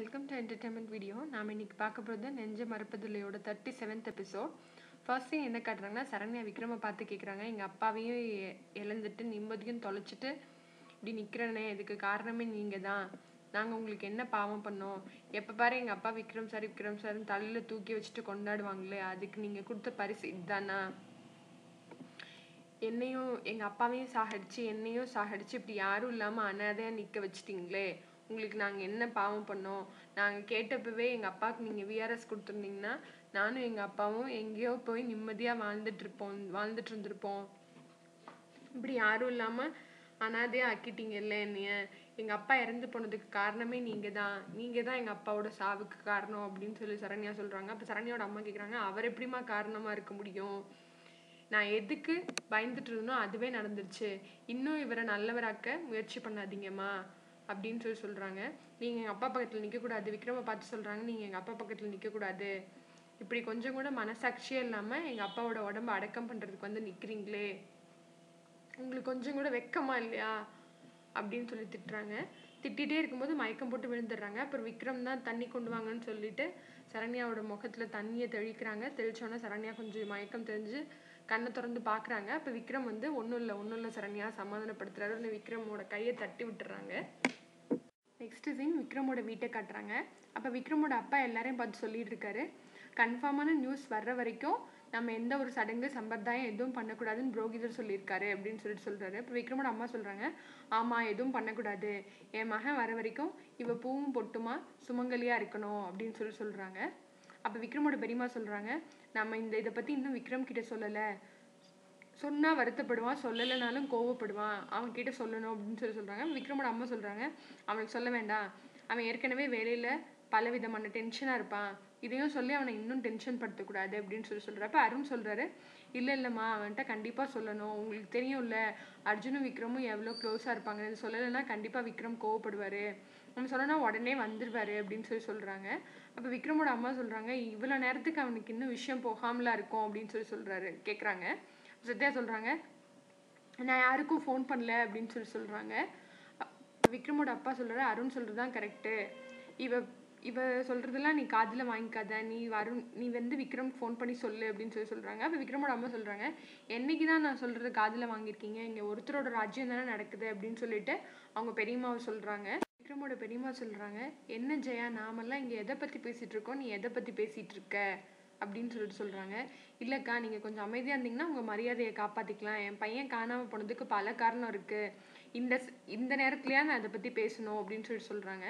welcome to entertainment video நாம் இன்னைக்கு பார்க்க போகிறது நெஞ்ச மறப்பதில்லையோட thirty seventh episode first thing என்ன காட்டுறாங்கன்னா சரண்யா விக்ரமை பார்த்து கேட்குறாங்க எங்கள் அப்பாவையும் எ- இழந்துட்டு நிம்மதியும் தொலைச்சிட்டு இப்படி நிற்கிறனே இதுக்கு காரணமே நீங்கள் தான் நாங்கள் உங்களுக்கு என்ன பாவம் பண்ணோம் எப்போ பாரு எங்கள் அப்பா விக்ரம் சார் விக்ரம் சார்னு தலையில் தூக்கி வச்சுட்டு கொண்டாடுவாங்களே அதுக்கு நீங்கள் கொடுத்த பரிசு இதுதானா என்னையும் எங்கள் அப்பாவையும் சாகடிச்சு என்னையும் சாகடிச்சு இப்படி யாரும் இல்லாமல் அனாதையாக நிற்க வச்சிட்டிங்களே உங்களுக்கு நாங்கள் என்ன பாவம் பண்ணோம் நாங்கள் கேட்டப்பவே எங்கள் அப்பாவுக்கு நீங்கள் விஆர்எஸ் கொடுத்துருந்தீங்கன்னா நானும் எங்கள் அப்பாவும் எங்கேயோ போய் நிம்மதியாக வாழ்ந்துட்டு இருப்போம் வாழ்ந்துட்டு இருந்திருப்போம் இப்படி யாரும் இல்லாமல் அனாதையாக ஆக்கிட்டீங்கல்ல என்னைய எங்கள் அப்பா இறந்து போனதுக்கு காரணமே நீங்கள் தான் நீங்கள் தான் எங்கள் அப்பாவோட சாவுக்கு காரணம் அப்படின்னு சொல்லி சரண்யா சொல்கிறாங்க அப்போ சரண்யாவோட அம்மா கேட்குறாங்க அவர் எப்படிம்மா காரணமாக இருக்க முடியும் நான் எதுக்கு பயந்துட்டு இருந்தனோ அதுவே நடந்துருச்சு இன்னும் இவரை நல்லவராக்க முயற்சி பண்ணாதீங்கம்மா அப்படின்னு சொல்லி சொல்கிறாங்க நீங்கள் எங்கள் அப்பா பக்கத்தில் நிற்கக்கூடாது விக்ரமை பார்த்து சொல்கிறாங்க நீங்கள் எங்கள் அப்பா பக்கத்தில் நிற்கக்கூடாது இப்படி கொஞ்சம் கூட மனசாட்சியே இல்லாமல் எங்கள் அப்பாவோட உடம்ப அடக்கம் பண்ணுறதுக்கு வந்து நிற்கிறீங்களே உங்களுக்கு கொஞ்சம் கூட வெக்கமா இல்லையா அப்படின்னு சொல்லி திட்டுறாங்க திட்டிகிட்டே இருக்கும்போது மயக்கம் போட்டு விழுந்துடுறாங்க அப்புறம் விக்ரம் தான் தண்ணி கொண்டு வாங்கன்னு சொல்லிட்டு சரண்யாவோட முகத்துல தண்ணியை தெளிக்கிறாங்க தெளிச்சோன்னே சரண்யா கொஞ்சம் மயக்கம் தெரிஞ்சு கண்ணை திறந்து பார்க்குறாங்க அப்போ விக்ரம் வந்து ஒன்றும் இல்லை ஒன்றும் இல்லை சரண்யா சமாதானப்படுத்துறாரு உடனே விக்ரமோட கையை தட்டி விட்டுறாங்க நெக்ஸ்ட் சீன் விக்ரமோட வீட்டை காட்டுறாங்க அப்போ விக்ரமோட அப்பா எல்லாரையும் பார்த்து சொல்லிட்டு இருக்காரு கன்ஃபார்மான நியூஸ் வர்ற வரைக்கும் நம்ம எந்த ஒரு சடங்கு சம்பிரதாயம் எதுவும் பண்ணக்கூடாதுன்னு புரோகிதர் சொல்லியிருக்காரு அப்படின்னு சொல்லிட்டு சொல்றாரு இப்போ விக்ரமோட அம்மா சொல்றாங்க ஆமா எதுவும் பண்ணக்கூடாது என் மகன் வர வரைக்கும் இவ பூவும் பொட்டுமா சுமங்கலியா இருக்கணும் அப்படின்னு சொல்லி சொல்றாங்க அப்போ விக்ரமோட பெரியம்மா சொல்றாங்க நம்ம இந்த இதை பத்தி இன்னும் விக்ரம் கிட்ட சொல்லலை சொன்னா வருத்தப்படுவான் சொல்லலைனாலும் கோவப்படுவான் அவன் கிட்ட சொல்லணும் அப்படின்னு சொல்லி சொல்றாங்க விக்ரமோட அம்மா சொல்றாங்க அவனுக்கு சொல்ல வேண்டாம் அவன் ஏற்கனவே வேலையில பல விதமான டென்ஷனா இருப்பான் இதையும் சொல்லி அவனை இன்னும் டென்ஷன் படுத்தக்கூடாது அப்படின்னு சொல்லி சொல்றப்ப அருண் சொல்றாரு இல்ல இல்லம்மா அவன்கிட்ட கண்டிப்பா சொல்லணும் உங்களுக்கு தெரியும்ல அர்ஜுனும் விக்ரமும் எவ்வளோ க்ளோஸா இருப்பாங்க இது சொல்லலைன்னா கண்டிப்பா விக்ரம் கோவப்படுவாரு நம்ம சொல்லனா உடனே வந்துருவாரு அப்படின்னு சொல்லி சொல்றாங்க அப்ப விக்ரமோட அம்மா சொல்றாங்க இவ்வளவு நேரத்துக்கு அவனுக்கு இன்னும் விஷயம் போகாமலா இருக்கும் அப்படின்னு சொல்லி சொல்றாரு கேக்குறாங்க சத்யா சொல்றாங்க நான் யாருக்கும் ஃபோன் பண்ணல அப்படின்னு சொல்லி சொல்றாங்க அ- விக்ரமோட அப்பா சொல்றாரு அருண் சொல்றது தான் கரெக்டு இவ இவ சொல்றதெல்லாம் நீ காதுல வாங்கிக்காத நீ அருண் நீ வந்து விக்ரம் ஃபோன் பண்ணி சொல்லு அப்படின்னு சொல்லி சொல்றாங்க அப்ப விக்ரமோட அம்மா சொல்றாங்க என்னைக்கு தான் நான் சொல்றது காதுல வாங்கியிருக்கீங்க இங்க ஒருத்தரோட ராஜ்யம் தானே நடக்குது அப்படின்னு சொல்லிட்டு அவங்க பெரியம்மாவை சொல்றாங்க விக்ரமோட பெரியம்மா சொல்றாங்க என்ன ஜெயா நாமெல்லாம் இங்க எதை பத்தி பேசிட்டு இருக்கோம் நீ எதை பத்தி பேசிட்டு இருக்க அப்படின்னு சொல்லிட்டு சொல்றாங்க இல்லக்கா நீங்க கொஞ்சம் அமைதியா இருந்தீங்கன்னா உங்க மரியாதையை காப்பாத்திக்கலாம் என் பையன் காணாம போனதுக்கு பல காரணம் இருக்கு இந்த ஸ்- இந்த நேரத்துலயா நான் அதை பத்தி பேசணும் அப்படின்னு சொல்லி சொல்றாங்க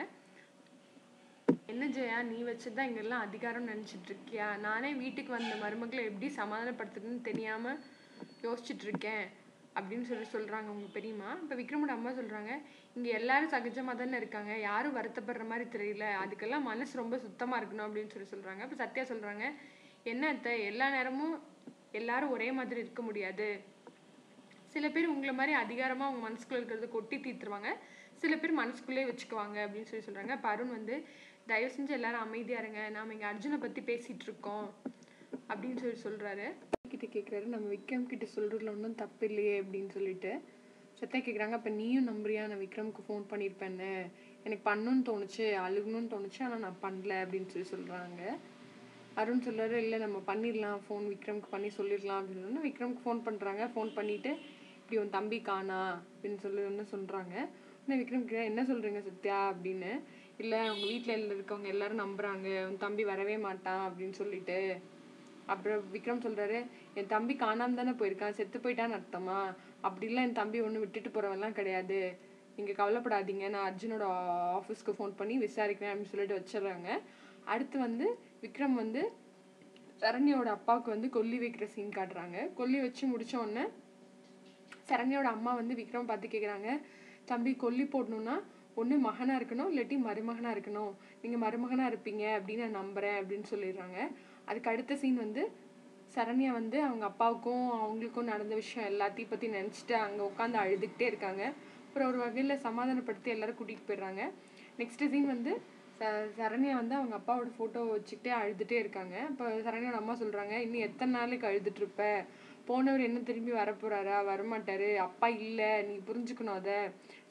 என்ன ஜெயா நீ வச்சதுதான் இங்க எல்லாம் அதிகாரம் நினைச்சிட்டு இருக்கியா நானே வீட்டுக்கு வந்த மருமகளை எப்படி சமாதானப்படுத்துறதுன்னு தெரியாம யோசிச்சுட்டு இருக்கேன் அப்படின்னு சொல்லி சொல்றாங்க உங்க பெரியம்மா இப்ப விக்ரமோட அம்மா சொல்றாங்க இங்க எல்லாரும் சகஜமா தானே இருக்காங்க யாரும் வருத்தப்படுற மாதிரி தெரியல அதுக்கெல்லாம் மனசு ரொம்ப சுத்தமா இருக்கணும் அப்படின்னு சொல்லி சொல்றாங்க இப்ப சத்யா சொல்றாங்க என்ன அத்தை எல்லா நேரமும் எல்லாரும் ஒரே மாதிரி இருக்க முடியாது சில பேர் உங்களை மாதிரி அதிகாரமா அவங்க மனசுக்குள்ள இருக்கிறத கொட்டி தீர்த்துருவாங்க சில பேர் மனசுக்குள்ளே வச்சுக்குவாங்க அப்படின்னு சொல்லி சொல்றாங்க அப்ப அருண் வந்து தயவு செஞ்சு எல்லாரும் அமைதியா இருங்க நாம இங்க அர்ஜுனை பத்தி பேசிட்டு இருக்கோம் அப்படின்னு சொல்லி சொல்றாரு கிட்ட கேக்குறாரு நம்ம விக்ரம் கிட்ட சொல்றதுல ஒன்றும் தப்பு இல்லையே அப்படின்னு சொல்லிட்டு சத்யா கேக்குறாங்க அப்ப நீயும் நம்புறியா நான் விக்ரம்க்கு ஃபோன் பண்ணியிருப்பேன்னு எனக்கு பண்ணணும்னு தோணுச்சு அழுகணும்னு தோணுச்சு ஆனா நான் பண்ணல அப்படின்னு சொல்லி சொல்றாங்க அருண் சொல்றாரு இல்லை நம்ம பண்ணிடலாம் ஃபோன் விக்ரம்க்கு பண்ணி சொல்லிடலாம் அப்படின்னு சொன்னா விக்ரம்க்கு ஃபோன் பண்ணுறாங்க ஃபோன் பண்ணிட்டு இப்படி உன் தம்பி காணா அப்படின்னு சொல்லி ஒன்று சொல்கிறாங்க உடனே விக்ரம் கேக்குறாரு, என்ன சொல்கிறீங்க சத்யா அப்படின்னு இல்லை அவங்க வீட்டில் இருக்கவங்க எல்லாரும் நம்புறாங்க உன் தம்பி வரவே மாட்டான் அப்படின்னு சொல்லிட்டு அப்புறம் விக்ரம் சொல்றாரு என் தம்பி காணாம தானே போயிருக்கான் செத்து போயிட்டான்னு அர்த்தமா அப்படிலாம் என் தம்பி ஒன்றும் விட்டுட்டு போறவன்லாம் கிடையாது நீங்க கவலைப்படாதீங்க நான் அர்ஜுனோட ஆஃபீஸ்க்கு ஃபோன் பண்ணி விசாரிக்கிறேன் அப்படின்னு சொல்லிட்டு வச்சிடுறாங்க அடுத்து வந்து விக்ரம் வந்து சரண்யாவோட அப்பாவுக்கு வந்து கொல்லி வைக்கிற சீன் காட்டுறாங்க கொல்லி வச்சு முடிச்ச உடனே சரண்யாவோட அம்மா வந்து விக்ரம் பார்த்து கேக்குறாங்க தம்பி கொல்லி போடணும்னா ஒண்ணு மகனா இருக்கணும் இல்லாட்டி மருமகனா இருக்கணும் நீங்க மருமகனா இருப்பீங்க அப்படின்னு நான் நம்புறேன் அப்படின்னு சொல்லிடுறாங்க அதுக்கு அடுத்த சீன் வந்து சரண்யா வந்து அவங்க அப்பாவுக்கும் அவங்களுக்கும் நடந்த விஷயம் எல்லாத்தையும் பத்தி நினைச்சிட்டு அங்க உட்காந்து அழுதுகிட்டே இருக்காங்க அப்புறம் ஒரு வகையில சமாதானப்படுத்தி எல்லாரும் கூட்டிட்டு போயிடுறாங்க நெக்ஸ்ட் சீன் வந்து ச- சரண்யா வந்து அவங்க அப்பாவோட போட்டோ வச்சுக்கிட்டே அழுதுட்டே இருக்காங்க அப்போ சரண்யாவோட அம்மா சொல்றாங்க இன்னும் எத்தனை நாளைக்கு அழுதுட்டு இருப்ப போனவர் என்ன திரும்பி வரப்போறாரா வரமாட்டாரு அப்பா இல்ல நீ புரிஞ்சுக்கணும் அத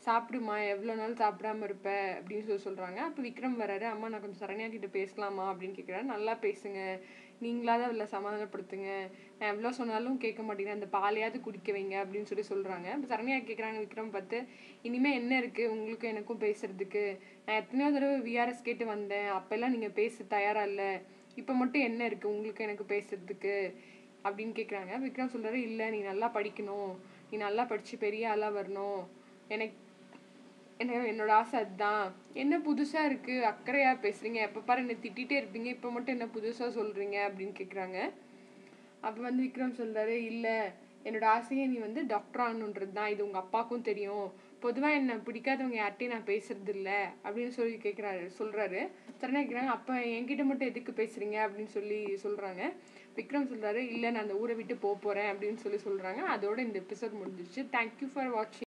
சாப்பிடுமா எவ்வளோ நாள் சாப்பிடாம இருப்ப அப்படின்னு சொல்லி சொல்கிறாங்க அப்போ விக்ரம் வராரு அம்மா நான் கொஞ்சம் சரண்யா கிட்ட பேசலாமா அப்படின்னு கேட்குறாரு நல்லா பேசுங்க நீங்களாவது அதில் சமாதானப்படுத்துங்க நான் எவ்வளோ சொன்னாலும் கேட்க மாட்டேங்கிறேன் அந்த பாலையாவது குடிக்க வைங்க அப்படின்னு சொல்லி சொல்கிறாங்க இப்போ சரண்யா கேட்குறாங்க விக்ரம் பார்த்து இனிமேல் என்ன இருக்குது உங்களுக்கும் எனக்கும் பேசுறதுக்கு நான் எத்தனையோ தடவை விஆர்எஸ் கேட்டு வந்தேன் அப்போல்லாம் நீங்கள் பேச தயாராக இல்லை இப்போ மட்டும் என்ன இருக்குது உங்களுக்கு எனக்கு பேசுறதுக்கு அப்படின்னு கேட்குறாங்க விக்ரம் சொல்கிறாரு இல்லை நீ நல்லா படிக்கணும் நீ நல்லா படித்து பெரிய ஆளாக வரணும் எனக்கு என்ன என்னோட ஆசை அதுதான் என்ன புதுசாக இருக்குது அக்கறையாக பேசுகிறீங்க எப்போ பாரு என்னை திட்டிகிட்டே இருப்பீங்க இப்போ மட்டும் என்ன புதுசாக சொல்கிறீங்க அப்படின்னு கேட்குறாங்க அப்போ வந்து விக்ரம் சொல்கிறாரு இல்லை என்னோட ஆசையே நீ வந்து டாக்டர் ஆகணுன்றது தான் இது உங்கள் அப்பாவுக்கும் தெரியும் பொதுவாக என்னை பிடிக்காதவங்க யார்ட்டையும் நான் பேசுறது இல்லை அப்படின்னு சொல்லி கேட்குறாரு சொல்கிறாரு சரணா கேட்குறாங்க அப்போ என்கிட்ட மட்டும் எதுக்கு பேசுகிறீங்க அப்படின்னு சொல்லி சொல்கிறாங்க விக்ரம் சொல்கிறாரு இல்லை நான் அந்த ஊரை விட்டு போக போகிறேன் அப்படின்னு சொல்லி சொல்கிறாங்க அதோட இந்த எபிசோட் முடிஞ்சிருச்சு தேங்க்யூ ஃபார் வாட்சிங்